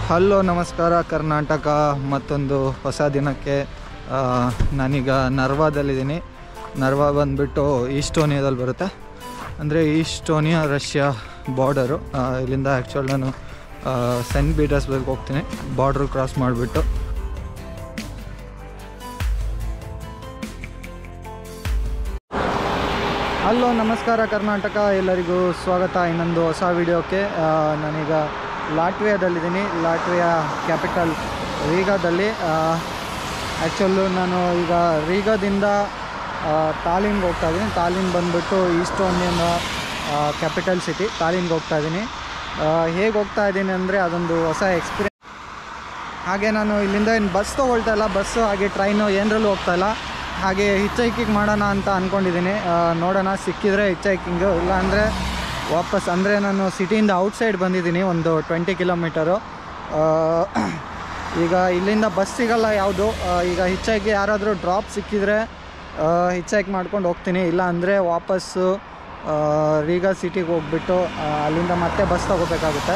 Hello ನಮಸ್ಕಾರ ಕರ್ನಾಟಕ ಮತ್ತೊಂದು ಹೊಸ ದಿನಕ್ಕೆ ಆ, ನಾನೀಗ ನರ್ವಾದಲ್ಲಿದ್ದೀನಿ ನರ್ವಾ ಬಂದುಬಿಟ್ಟು ಈಸ್ಟೋನಿಯಾದಲ್ಲಿ ಬರುತ್ತೆ ಅಂದರೆ ಈಸ್ಟೋನಿಯಾ ರಷ್ಯಾ ಬಾರ್ಡರು ಇಲ್ಲಿಂದ ಆ್ಯಕ್ಚುಲ್ ನಾನು ಸೆಂಟ್ ಪೀಟರ್ಸ್ಬರ್ಗ್ ಹೋಗ್ತೀನಿ ಬಾರ್ಡ್ರ್ ಕ್ರಾಸ್ ಮಾಡಿಬಿಟ್ಟು ಹಲೋ ನಮಸ್ಕಾರ ಕರ್ನಾಟಕ ಎಲ್ಲರಿಗೂ ಸ್ವಾಗತ ಇನ್ನೊಂದು ಹೊಸ ವಿಡಿಯೋಕ್ಕೆ ಆ, ನಾನೀಗ ಲಾಟ್ವಿಯಾದಲ್ಲಿದ್ದೀನಿ ಲಾಟ್ವಿಯಾ ಕ್ಯಾಪಿಟಲ್ ರೀಗಾದಲ್ಲಿ ಆ್ಯಕ್ಚುಲ್ಲು ನಾನು ಈಗ ರೀಗಾದಿಂದ ಆ, ತಾಲಿನ್ಗೆ ಹೋಗ್ತಾ ಇದ್ದೀನಿ ತಾಲಿನ್ ಬಂದುಬಿಟ್ಟು ಈಸ್ಟೋನಿಯನ್ ಕ್ಯಾಪಿಟಲ್ ಸಿಟಿ ತಾಲಿನ್ಗೆ ಹೋಗ್ತಾ ಇದ್ದೀನಿ ಹೇಗೆ ಹೋಗ್ತಾ ಇದ್ದೀನಿ ಅಂದರೆ ಅದೊಂದು ಹೊಸ ಎಕ್ಸ್ಪೀರಿಯನ್ಸ್ ಹಾಗೆ ನಾನು ಇಲ್ಲಿಂದ ಏನು ಬಸ್ ತೊಗೊಳ್ತಾ ಇಲ್ಲ ಬಸ್ಸು ಹಾಗೆ ಟ್ರೈನು ಏನರಲ್ಲೂ ಹೋಗ್ತಾ ಇಲ್ಲ ಹಾಗೆ ಹಿಚ್ ಹೈಕಿಂಗ್ ಮಾಡೋಣ ಅಂತ ಅಂದ್ಕೊಂಡಿದ್ದೀನಿ ನೋಡೋಣ ಸಿಕ್ಕಿದರೆ ಹಿಚ್ ಹೈಕಿಂಗು ಇಲ್ಲ ಅಂದರೆ ವಾಪಸ್ ಅಂದರೆ ನಾನು ಸಿಟಿಯಿಂದ ಔಟ್ಸೈಡ್ ಬಂದಿದ್ದೀನಿ ಒಂದು ಟ್ವೆಂಟಿ ಕಿಲೋಮೀಟರು ಈಗ ಇಲ್ಲಿಂದ ಬಸ್ ಸಿಗಲ್ಲ ಯಾವುದು ಈಗ ಹಿಚ್ ಹೈಕ್ ಯಾರಾದರೂ ಡ್ರಾಪ್ ಸಿಕ್ಕಿದರೆ ಹಿಚ್ ಹೈಕ್ ಮಾಡ್ಕೊಂಡು ಹೋಗ್ತೀನಿ ಇಲ್ಲ ಅಂದರೆ ವಾಪಸ್ಸು ಆ, ರೀಗಾ ಸಿಟಿಗೆ ಹೋಗ್ಬಿಟ್ಟು ಆ, ಅಲ್ಲಿಂದ ಮತ್ತೆ ಬಸ್ ತೊಗೋಬೇಕಾಗುತ್ತೆ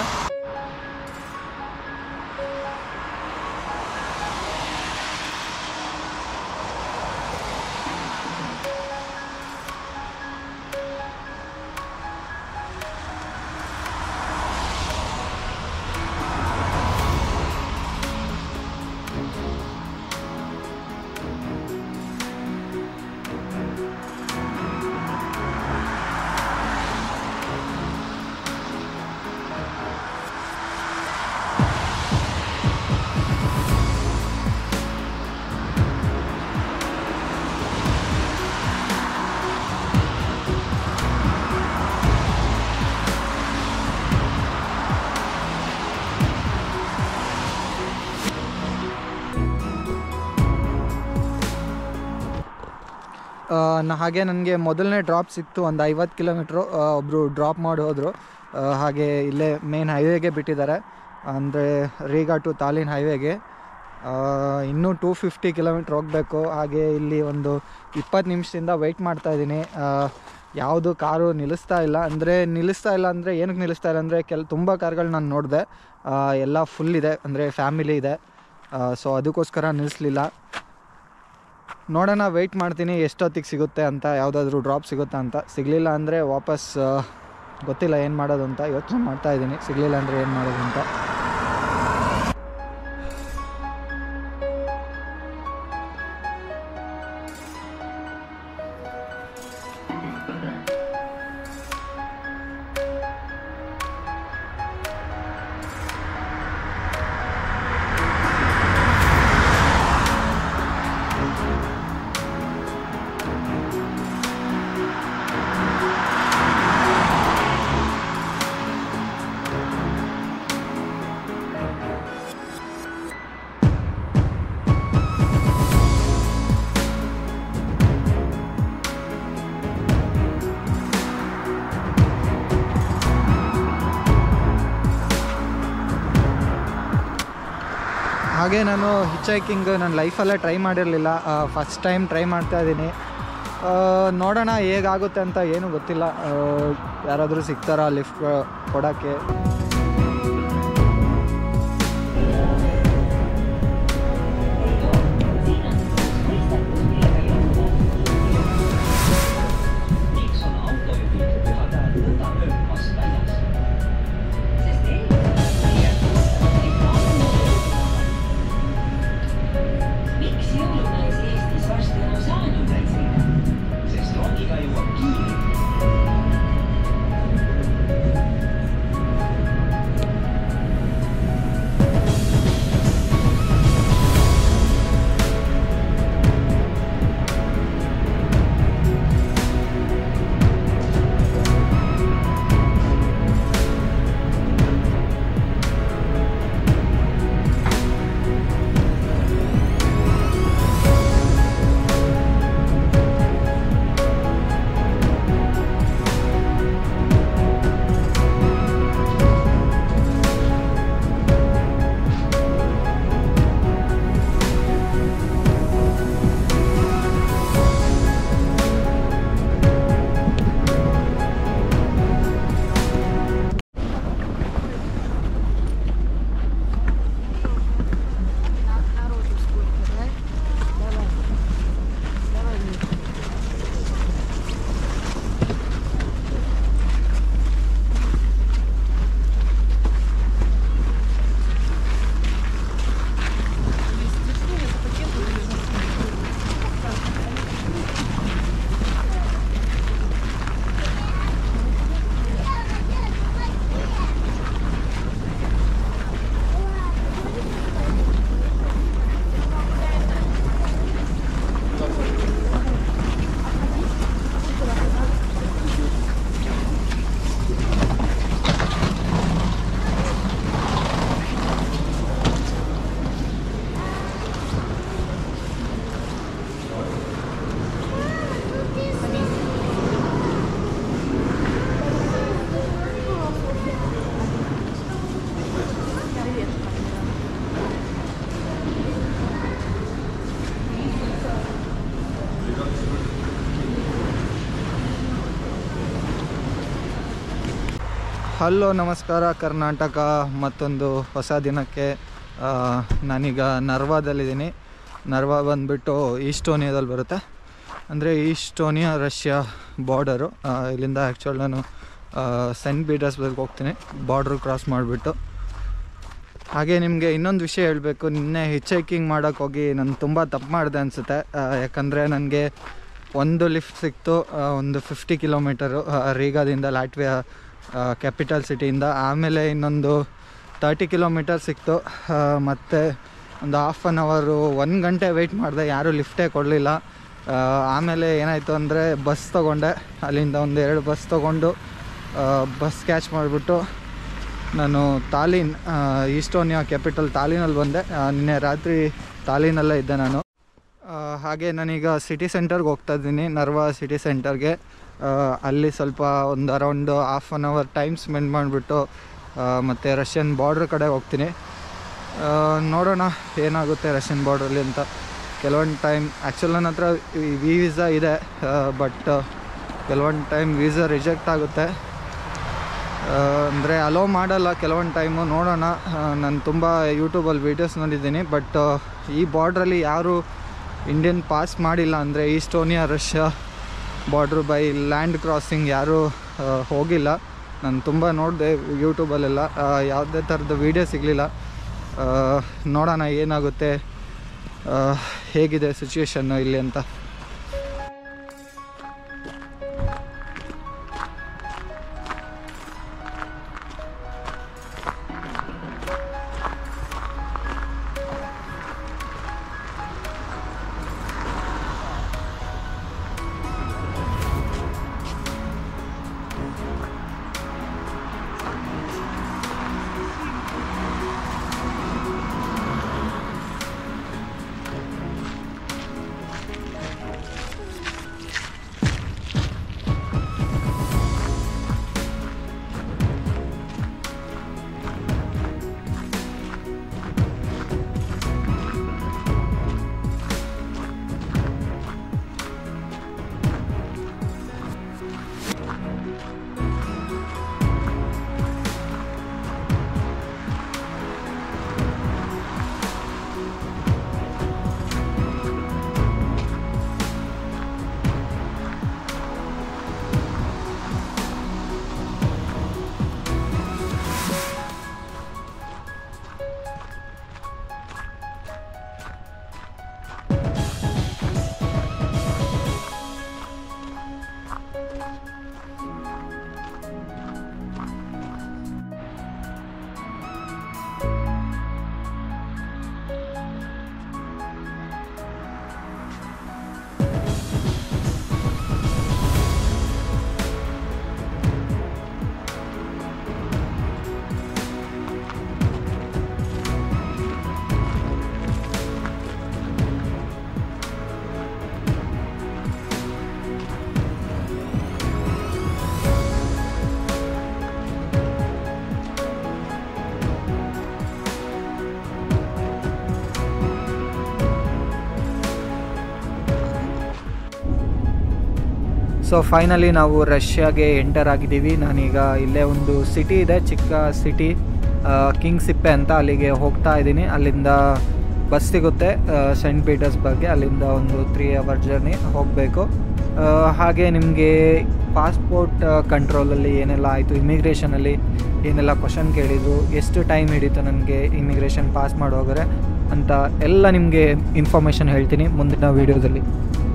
ಆ, ನ- ಹಾಗೆ ನನಗೆ ಮೊದಲನೇ ಡ್ರಾಪ್ ಸಿಕ್ತು ಒಂದು ಐವತ್ತು ಕಿಲೋಮೀಟ್ರು ಒಬ್ಬರು ಡ್ರಾಪ್ ಮಾಡಿ ಹೋದರು ಆ, ಹಾಗೆ ಇಲ್ಲೇ ಮೇನ್ ಹೈವೇಗೆ ಬಿಟ್ಟಿದ್ದಾರೆ ಅಂದರೆ ರೀಗಾ ಟು ತಾಲಿನ್ ಹೈವೇಗೆ ಆ, ಇನ್ನೂ ಟೂ ಫಿಫ್ಟಿ ಕಿಲೋಮೀಟ್ರ್ ಹೋಗಬೇಕು ಹಾಗೆ ಇಲ್ಲಿ ಒಂದು ಇಪ್ಪತ್ತು ನಿಮಿಷದಿಂದ ವೆಯ್ಟ್ ಮಾಡ್ತಾಯಿದ್ದೀನಿ ಯಾವುದು ಕಾರು ನಿಲ್ಲಿಸ್ತಾ ಇಲ್ಲ ಅಂದರೆ ನಿಲ್ಲಿಸ್ತಾ ಇಲ್ಲ ಅಂದರೆ ಏನಕ್ಕೆ ನಿಲ್ಲಿಸ್ತಾ ಇಲ್ಲ ಅಂದರೆ ಕೆಲ ತುಂಬ ಕಾರ್ಗಳು ನಾನು ನೋಡಿದೆ ಎಲ್ಲ ಫುಲ್ ಇದೆ ಅಂದರೆ ಫ್ಯಾಮಿಲಿ ಇದೆ ಸೊ ಅದಕ್ಕೋಸ್ಕರ ನಿಲ್ಲಿಸ್ಲಿಲ್ಲ ನೋಡೋಣ ವೆಯ್ಟ್ ಮಾಡ್ತೀನಿ ಎಷ್ಟೊತ್ತಿಗೆ ಸಿಗುತ್ತೆ ಅಂತ ಯಾವುದಾದ್ರೂ ಡ್ರಾಪ್ ಸಿಗುತ್ತಾ ಅಂತ ಸಿಗಲಿಲ್ಲ ಅಂದರೆ ವಾಪಸ್ ಆ, ಗೊತ್ತಿಲ್ಲ ಏನು ಮಾಡೋದು ಅಂತ ಯೋಚನೆ ಮಾಡ್ತಾ ಇದ್ದೀನಿ ಸಿಗಲಿಲ್ಲ ಅಂದರೆ ಏನು ಮಾಡೋದು ಅಂತ ಹಾಗೆ ನಾನು ಹಿಚ್ ಹೈಕಿಂಗ್ ನನ್ನ ಲೈಫಲ್ಲೇ ಟ್ರೈ ಮಾಡಿರಲಿಲ್ಲ ಫಸ್ಟ್ ಟೈಮ್ ಟ್ರೈ ಮಾಡ್ತಾ ಇದ್ದೀನಿ ನೋಡೋಣ ಹೇಗಾಗುತ್ತೆ ಅಂತ ಏನೂ ಗೊತ್ತಿಲ್ಲ ಆ, ಯಾರಾದರೂ ಸಿಗ್ತಾರಾ ಲಿಫ್ಟ್ ಕೊಡೋಕ್ಕೆ Miks on autojuhid pühade ajal lõdavöökas väljas? sest eeldavad meie et miks jõulunaisi Eestis varsti enam saanud ei sest rongiga jõuab kiiremini. Hello ನಮಸ್ಕಾರ ಕರ್ನಾಟಕ ಮತ್ತೊಂದು ಹೊಸ ದಿನಕ್ಕೆ ಆ, ನಾನೀಗ ನರ್ವಾದಲ್ಲಿದ್ದೀನಿ ನರ್ವಾ ಬಂದುಬಿಟ್ಟು ಈಸ್ಟೋನಿಯಾದಲ್ಲಿ ಬರುತ್ತೆ ಅಂದರೆ ಈಸ್ಟೋನಿಯಾ ರಷ್ಯಾ ಬಾರ್ಡರು ಇಲ್ಲಿಂದ ಆ್ಯಕ್ಚುಲ್ ನಾನು ಸೆಂಟ್ ಪೀಟರ್ಸ್ಬರ್ಗ್ ಹೋಗ್ತೀನಿ ಬಾರ್ಡ್ರ್ ಕ್ರಾಸ್ ಮಾಡಿಬಿಟ್ಟು ಹಾಗೆ ನಿಮಗೆ ಇನ್ನೊಂದು ವಿಷಯ ಹೇಳಬೇಕು ನಿನ್ನೆ ಹಿಚ್ ಹೈಕಿಂಗ್ ಮಾಡೋಕ್ಕೆ ಹೋಗಿ ನಾನು ತುಂಬ ತಪ್ಪು ಮಾಡಿದೆ ಅನಿಸುತ್ತೆ ಯಾಕಂದರೆ ನನಗೆ ಒಂದು ಲಿಫ್ಟ್ ಸಿಕ್ತು ಆ, ಒಂದು ಫಿಫ್ಟಿ ಕಿಲೋಮೀಟರು ರೀಗಾದಿಂದ ಲಾಟ್ವಿಯಾ ಕ್ಯಾಪಿಟಲ್ ಸಿಟಿಯಿಂದ ಆಮೇಲೆ ಇನ್ನೊಂದು ತರ್ಟಿ ಕಿಲೋಮೀಟರ್ ಸಿಕ್ತು ಆ, ಮತ್ತು ಒಂದು ಹಾಫ್ ಆನ್ ಅವರು ಒಂದು ಗಂಟೆ ವೆಯ್ಟ್ ಮಾಡಿದೆ ಯಾರೂ ಲಿಫ್ಟೇ ಕೊಡಲಿಲ್ಲ ಆಮೇಲೆ ಏನಾಯಿತು ಅಂದರೆ ಬಸ್ ತೊಗೊಂಡೆ ಅಲ್ಲಿಂದ ಒಂದು ಎರಡು ಬಸ್ ತೊಗೊಂಡು ಬಸ್ ಕ್ಯಾಚ್ ಮಾಡಿಬಿಟ್ಟು ನಾನು ತಾಲೀನ್ ಆ, ಈಸ್ಟೋನಿಯಾ ಕ್ಯಾಪಿಟಲ್ ತಾಲೀನಲ್ಲಿ ಬಂದೆ ಆ, ನಿನ್ನೆ ರಾತ್ರಿ ತಾಲೀನಲ್ಲೇ ಇದ್ದೆ ನಾನು ಆ, ಹಾಗೆ ನಾನೀಗ ಸಿಟಿ ಸೆಂಟರ್ಗೆ ಹೋಗ್ತಾ ಇದ್ದೀನಿ ನರ್ವಾ ಸಿಟಿ ಸೆಂಟರ್ಗೆ ಆ, ಅಲ್ಲಿ ಸ್ವಲ್ಪ ಒಂದು around half an hour time spend ಮಾಡಿಬಿಟ್ಟು ಮತ್ತು ರಷ್ಯನ್ ಬಾರ್ಡ್ರ್ ಕಡೆ ಹೋಗ್ತೀನಿ ಆ, ನೋಡೋಣ ಏನಾಗುತ್ತೆ ರಷ್ಯನ್ ಬಾರ್ಡ್ರಲ್ಲಿ ಅಂತ ಕೆಲವೊಂದು ಟೈಮ್ ಆ್ಯಕ್ಚುಲ್ ನನ್ನ ಹತ್ರ ವಿ ವೀಸಾ ಇದೆ ಬಟ್ ಕೆಲವೊಂದು ಟೈಮ್ ವೀಸಾ ರಿಜೆಕ್ಟ್ ಆಗುತ್ತೆ ಅಂದರೆ ಅಲೋ ಮಾಡಲ್ಲ ಕೆಲವೊಂದು ಟೈಮು ನೋಡೋಣ ನಾನು ತುಂಬ ಯೂಟ್ಯೂಬಲ್ಲಿ ವೀಡಿಯೋಸ್ ನೋಡಿದ್ದೀನಿ ಬಟ್ ಈ ಬಾರ್ಡ್ರಲ್ಲಿ ಯಾರು ಇಂಡಿಯನ್ ಪಾಸ್ ಮಾಡಿಲ್ಲ ಅಂದರೆ Estonia Russia border by land crossing ಯಾರೂ ಆ, ಹೋಗಿಲ್ಲ ನಾನು ತುಂಬ ನೋಡಿದೆ ಯೂಟ್ಯೂಬಲ್ಲೆಲ್ಲ ಆ, ಯಾವುದೇ ಥರದ ವೀಡಿಯೋ ಸಿಗಲಿಲ್ಲ ನೋಡೋಣ ಏನಾಗುತ್ತೆ ಆ, ಹೇಗಿದೆ ಸಿಚುವೇಶನ್ನು ಇಲ್ಲಿ ಅಂತ ಸೊ ಫೈನಲಿ ನಾವು ರಷ್ಯಾಗೆ ಎಂಟರ್ ಆಗಿದ್ದೀವಿ ನಾನೀಗ ಇಲ್ಲೇ ಒಂದು ಸಿಟಿ ಇದೆ ಚಿಕ್ಕ ಸಿಟಿ ಕಿಂಗ್ ಸಿಪ್ಪೆ ಅಂತ ಅಲ್ಲಿಗೆ ಹೋಗ್ತಾ ಇದ್ದೀನಿ ಅಲ್ಲಿಂದ ಬಸ್ ಸಿಗುತ್ತೆ ಸೆಂಟ್ ಪೀಟರ್ಸ್ಬರ್ಗ್ಗೆ ಅಲ್ಲಿಂದ ಒಂದು ತ್ರೀ ಅವರ್ ಜರ್ನಿ ಹೋಗಬೇಕು ಹಾಗೆ ನಿಮಗೆ ಪಾಸ್ಪೋರ್ಟ್ ಕಂಟ್ರೋಲಲ್ಲಿ ಏನೆಲ್ಲ ಆಯಿತು ಇಮಿಗ್ರೇಷನಲ್ಲಿ ಏನೆಲ್ಲ ಕ್ವಶನ್ ಕೇಳಿದರು ಎಷ್ಟು ಟೈಮ್ ಹಿಡಿತು ನನಗೆ ಇಮಿಗ್ರೇಷನ್ ಪಾಸ್ ಮಾಡೋಗ್ರೆ ಅಂತ ಎಲ್ಲ ನಿಮಗೆ ಇನ್ಫಾರ್ಮೇಷನ್ ಹೇಳ್ತೀನಿ ಮುಂದಿನ ವೀಡಿಯೋದಲ್ಲಿ